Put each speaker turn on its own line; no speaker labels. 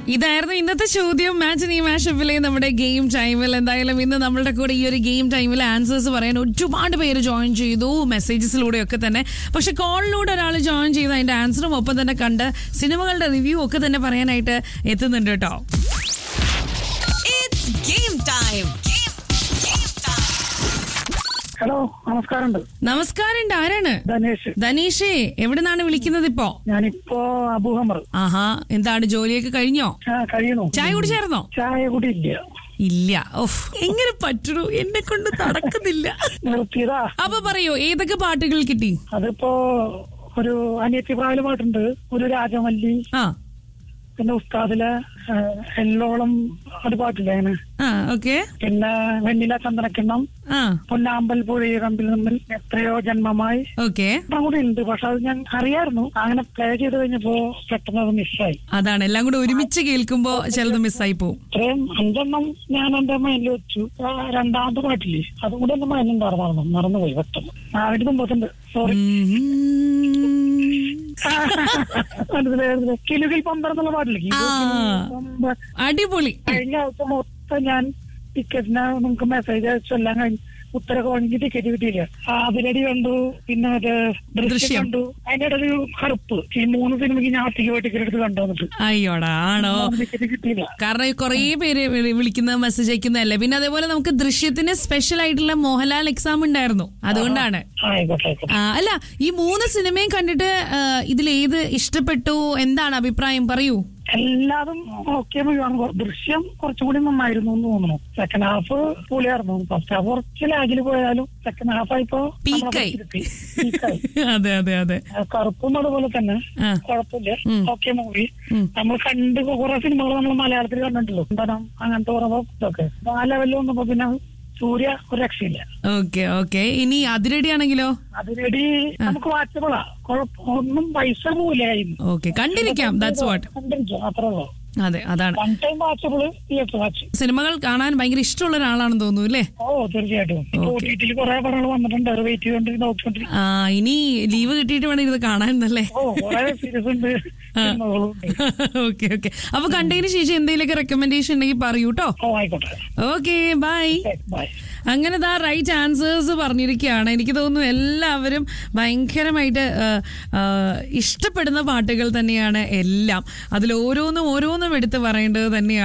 ഇതായിരുന്നു ഇന്നത്തെ ചോദ്യം മാച്ച് നീ മാഷപ്പിലെ നമ്മുടെ ഗെയിം ടൈമിൽ എന്തായാലും ഇന്ന് നമ്മളുടെ കൂടെ ഈ ഒരു ഗെയിം ടൈമിൽ ആൻസേഴ്സ് പറയാൻ ഒരുപാട് പേര് ജോയിൻ ചെയ്തു മെസ്സേജസിലൂടെ ഒക്കെ തന്നെ പക്ഷെ കോളിലൂടെ ഒരാൾ ജോയിൻ ചെയ്ത് അതിന്റെ ആൻസറും ഒപ്പം തന്നെ കണ്ട് സിനിമകളുടെ റിവ്യൂ ഒക്കെ തന്നെ പറയാനായിട്ട് എത്തുന്നുണ്ട് കേട്ടോ
It's game time. Game, game time.
Hello നമസ്കാരമുണ്ട്
നമസ്കാരം ആരാണ്
ധനേഷ്
ധനീഷേ എവിടുന്നാണ് വിളിക്കുന്നത് ഇപ്പോ
ഞാനിപ്പോ അബുഹമർ
ആഹാ എന്താണ് ജോലിയൊക്കെ കഴിഞ്ഞോ
ആ കഴിയണു
ചായ കുടിച്ചായിരുന്നോ
ചായ കൂടി ഇല്ല
ഇല്ല ഓഫ് എങ്ങനെ പറ്റണു എന്നെ കൊണ്ട് നടക്കുന്നില്ല
നിർത്തിയതാ
അപ്പൊ പറയൂ ഏതൊക്കെ പാട്ടുകൾ കിട്ടി
അതിപ്പോ ഒരു അനിയത്തി പ്രായല് പാട്ടുണ്ട് ഒരു രാജമല്ലി
ആ
പിന്നെ ഉസ്താദിലെ ആ, എല്ലോളം ഒരു പാട്ടില്ലേ അങ്ങനെ
ആ ഓക്കെ
പിന്നെ വെണ്ണില ചന്ദനക്കിണ്ണം
ആ
പൊന്നാമ്പൽ പുഴയ കമ്പിൽ തമ്മിൽ എത്രയോ ജന്മമായി
ഓക്കെ
എല്ലാം കൂടി ഉണ്ട് പക്ഷെ അത് ഞാൻ അറിയായിരുന്നു അങ്ങനെ പ്ലേ ചെയ്ത് കഴിഞ്ഞപ്പോ പെട്ടെന്ന് അത് മിസ്സായി
അതാണ് എല്ലാം കൂടെ ഒരുമിച്ച് കേൾക്കുമ്പോ ചിലത് മിസ്സായി പോവും
ഇത്രയും അഞ്ചെണ്ണം ഞാൻ എന്റെ മൈൻഡിൽ വെച്ചു ആ രണ്ടാമത്തെ പാട്ടില്ലേ അതും കൂടെ എന്റെ മൈൻഡിലുണ്ടായിരുന്നു മറന്നുപോയി പെട്ടെന്ന് ആരുടെ മുമ്പത്തുണ്ട് സോറി മനസ്സിലായിരുന്നു കിലുകിൽ പമ്പർ എന്നുള്ള പാട്ടില്ലേ കിലുകിൽ
ആ.
പമ്പർ.
അടിപൊളി
കഴിഞ്ഞ ആഴ്ച മൊത്തം ഞാൻ ടിക്കറ്റിന് നിങ്ങൾക്ക് മെസ്സേജ് അയച്ചു എല്ലാം കഴിഞ്ഞ് ഉത്തരവ് വാങ്ങി ടിക്കറ്റ് കിട്ടിയില്ല ആ, അതിരടി കണ്ടു പിന്നെ മറ്റേ
ദൃശ്യം.
ദൃശ്യം കണ്ടു അതിന്റെ ഇടയിൽ ഒരു കറുപ്പ് ഈ മൂന്ന് സിനിമയ്ക്ക് ഞാൻ ഒറ്റയ്ക്ക് പോയി ടിക്കറ്റ് എടുത്ത് കണ്ടു വന്നിട്ട്
അയ്യോടാ ആണോ
ടിക്കറ്റ് കിട്ടിയില്ല
കാരണം കുറേ പേര് വിളി- വിളിക്കുന്നത് മെസ്സേജ് അയക്കുന്നതല്ലേ പിന്നെ അതേപോലെ നമുക്ക് ദൃശ്യത്തിന് സ്പെഷ്യൽ ആയിട്ടുള്ള മോഹൻലാൽ എക്സാം ഉണ്ടായിരുന്നു അതുകൊണ്ടാണ്
ആയിക്കോട്ടെ ആയിക്കോട്ടെ
ആ, അല്ല ഈ മൂന്ന് സിനിമയും കണ്ടിട്ട് ഇതിൽ ഏത് ഇഷ്ടപ്പെട്ടു എന്താണ് അഭിപ്രായം പറയൂ
എല്ലാതും ഓക്കെ ദൃശ്യം കുറച്ചും കൂടി നന്നായിരുന്നു എന്ന് തോന്നുന്നു സെക്കൻഡ് ഹാഫ് പൊളിയായിരുന്നു ഫസ്റ്റ് ഹാഫ് കുറച്ച് ലാഗിൽ പോയാലും സെക്കൻഡ് ഹാഫ് ആയിപ്പോ
പീക്കായി.
പീക്കായി
അതെ അതെ അതെ
കറുപ്പും അതുപോലെ തന്നെ
ആ.
കുഴപ്പമില്ല
ഉം.
ഓക്കെ മൂവി
ഉം.
നമ്മൾ കണ്ട് കുറെ സിനിമകൾ നമ്മൾ മലയാളത്തിൽ കണ്ടിട്ടുള്ളൂ എന്താണ് അങ്ങനത്തെ കുറെ ഇതൊക്കെ അപ്പൊ ആ ലെവലിൽ വന്നപ്പോ പിന്നെ സൂര്യ ഒരു രക്ഷയില്ല
ഓക്കെ ഓക്കെ ഇനി അതിരടി ആണെങ്കിലോ
അതിനിടെ നമുക്ക് വാച്ചബിളാ കുഴപ്പം ഒന്നും പൈസ പോലായിരുന്നു
ഓക്കെ കണ്ടിരിക്കാം ദാറ്റ്സ് വാട്ട്
കണ്ടിരിക്കാം അത്രേ ഉള്ളൂ
അതെ അതാണ്
one time watchable theatre watch
സിനിമകൾ കാണാൻ ഭയങ്കര ഇഷ്ടമുള്ള ഒരാളാണെന്ന് തോന്നുന്നു അല്ലേ
ഓ തീർച്ചയായിട്ടും ഒ ടി ടിയിൽ കുറെ പടങ്ങൾ വന്നിട്ടുണ്ട് അത് വെയിറ്റ് ചെയ്തോണ്ട് നോക്കിക്കൊണ്ടിരിക്കും
ആ ഇനി ലീവ് കിട്ടിയിട്ട് വേണം ഇത് കാണാൻ എന്നല്ലേ
ഓ കുറെ സീരീസ് ഉണ്ട് സിനിമകളും ഉണ്ട്
ഓക്കെ ഓക്കെ അപ്പൊ കണ്ടതിന് ശേഷം എന്തെങ്കിലുമൊക്കെ റെക്കമെൻഡേഷൻ ഉണ്ടെങ്കിൽ പറയൂ കേട്ടോ
ഓ ആയിക്കോട്ടെ
ഓക്കെ ബൈ
ബൈ
അങ്ങനെ ദാ റൈറ്റ് ആൻസേഴ്സ് പറഞ്ഞിരിക്കുകയാണ് എനിക്ക് തോന്നുന്നു എല്ലാവരും ഭയങ്കരമായിട്ട് ആ, ആ, ഇഷ്ടപ്പെടുന്ന പാട്ടുകൾ തന്നെയാണ് എല്ലാം അതിൽ ഓരോന്നും ഓരോന്നും എടുത്ത് പറയേണ്ടത് തന്നെയാണ്